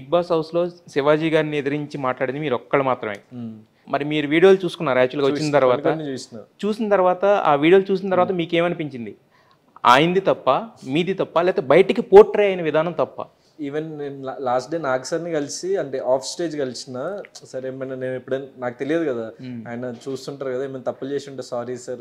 Big boss house లో శివాజీ గారిని ఎదిరించి మాట్లాడింది మీరు ఒక్కళ్ళు మాత్రమే మ్మ్. మరి మీరు వీడియోలు చూసుకున్నారు యాక్చువల్గా వచ్చిన తర్వాత కొన్ని చూసిన చూసిన తర్వాత ఆ వీడియోలు చూసిన తర్వాత మీకు ఏమనిపించింది ఆయనది తప్ప మీది తప్ప లేకపోతే బయటికి పోర్ట్రే అయిన విధానం తప్ప ఈవెన్ నేను లాస్ట్ డే నాగ్ సార్ని కలిసి అంటే ఆఫ్ స్టేజ్ కలిసిన సరే ఏమైనా నేను ఎప్పుడైనా నాకు తెలియదు కదా ఆయన చూస్తుంటారు కదా ఏమైనా తప్పులు చేసి ఉంటే సారీ సార్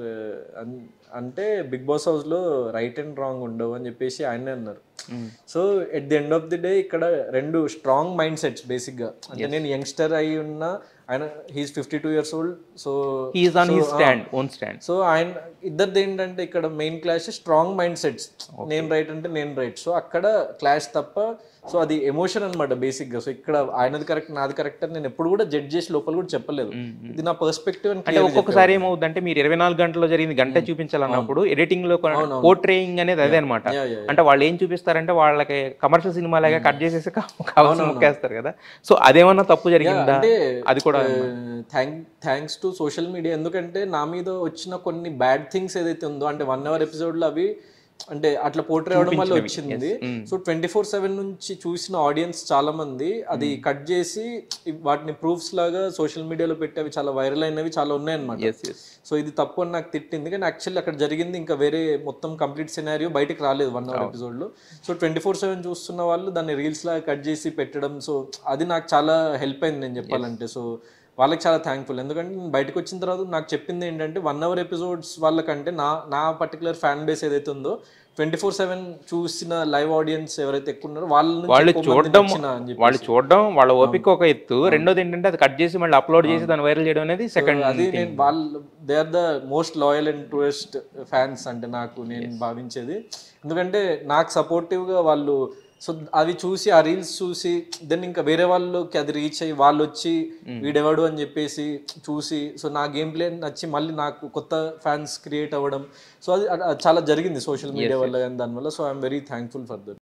అంటే బిగ్ బాస్ హౌస్లో రైట్ అండ్ రాంగ్ ఉండవు అని చెప్పేసి ఆయనే అన్నారు so at the end of the day ఇక్కడ రెండు స్ట్రాంగ్ మైండ్ సెట్స్ బేసిక్గా అంటే నేను యంగ్స్టర్ అయి ఉన్నా ఆయన he's fifty two years old so he is on he stand own stand so ఆయన ఇద్దరిది ఏంటంటే ఇక్కడ main clash strong mind sets నేను రైట్ అంటే నేను రైట్ సో అక్కడ క్లాష్ తప్ప సో అది ఎమోషన్ అనమాట బేసిక్ గా సో ఇక్కడ ఆయనది కరెక్ట్ నాది కరెక్ట్ అని నేను ఎప్పుడు కూడా జడ్జ్ చేసి లోపల కూడా చెప్పలేదు ఇది నా పర్స్పెక్టివ్ అని అంటే clear ఒక్కొక్కసారి ఏమవుతుందంటే మీరు ఇరవై నాలుగు గంటల్లో జరిగింది గంట చూపించాలన్నప్పుడు ఎడిటింగ్ లో పోర్ట్రేయింగ్ అనేది అదే అనమాట Yeah, yeah, అంటే వాళ్ళు ఏం చూపిస్తారంటే వాళ్ళకి కమర్షియల్ సినిమా లాగా కట్ చేసేసి కావాల్సిన ముక్కేస్తారు కదా సో అదేమన్నా తప్పు జరిగిందా అంటే అది కూడా thank thanks to social media ఎందుకంటే నా మీద వచ్చిన కొన్ని బ్యాడ్ థింగ్స్ ఏదైతే ఉందో అంటే వన్ అవర్ ఎపిసోడ్లో అవి అంటే అట్లా పోర్ట్రే అవడం వల్ల వచ్చింది సో ట్వంటీ ఫోర్ సెవెన్ నుంచి చూసిన ఆడియన్స్ చాలా మంది అది కట్ చేసి ఇ- వాటిని ప్రూఫ్స్ లాగా సోషల్ మీడియాలో పెట్టి అవి చాలా వైరల్ అయినవి చాలా ఉన్నాయన్నమాట ఎస్ ఎస్ సో ఇది తప్పు అని నాకు తిట్టింది కానీ యాక్చువల్లీ అక్కడ జరిగింది ఇంకా వేరే మొత్తం కంప్లీట్ సినారియో బయటకు రాలేదు వన్ అవర్ ఎపిసోడ్లో సో ట్వంటీ ఫోర్ సెవెన్ చూస్తున్న వాళ్ళు దాన్ని రీల్స్ లాగా కట్ చేసి పెట్టడం సో అది నాకు చాలా హెల్ప్ అయింది నేను చెప్పాలంటే సో వాళ్ళకి చాలా థ్యాంక్ఫుల్ ఎందుకంటే నేను బయటకు వచ్చిన తర్వాత నాకు చెప్పింది ఏంటంటే వన్ అవర్ ఎపిసోడ్స్ వాళ్ళకంటే నా నా పర్టికులర్ ఫ్యాన్ బేస్ ఏదైతే ఉందో ట్వంటీ ఫోర్ సెవెన్ చూసిన లైవ్ ఆడియన్స్ ఎవరైతే ఎక్కువ ఉన్నారో వాళ్ళ నుంచి వాళ్ళు ఎక్కువ మంది చూడడం నచ్చిన అని చెప్పి వాళ్ళు చూడడం వాళ్ళ ఓపిక ఒక ఎత్తు రెండోది ఏంటంటే అది కట్ చేసి మళ్ళీ అప్లోడ్ చేసి దాన్ని వైరల్ చేయడం అనేది సెకండ్ అది నేను వాళ్ళు they are the most loyal and truest fans అంటే నాకు నేను భావించేది ఎందుకంటే నాకు సపోర్టివ్గా వాళ్ళు సో అవి చూసి ఆ రీల్స్ చూసి దెన్ ఇంకా వేరే వాళ్ళకి అది రీచ్ అయ్యి వాళ్ళు వచ్చి వీడెవడు అని చెప్పేసి చూసి సో నా గేమ్ ప్లే నచ్చి మళ్ళీ నాకు కొత్త ఫ్యాన్స్ క్రియేట్ అవ్వడం సో అది అది చాలా జరిగింది సోషల్ మీడియా వల్ల కానీ దానివల్ల so I'm very thankful for that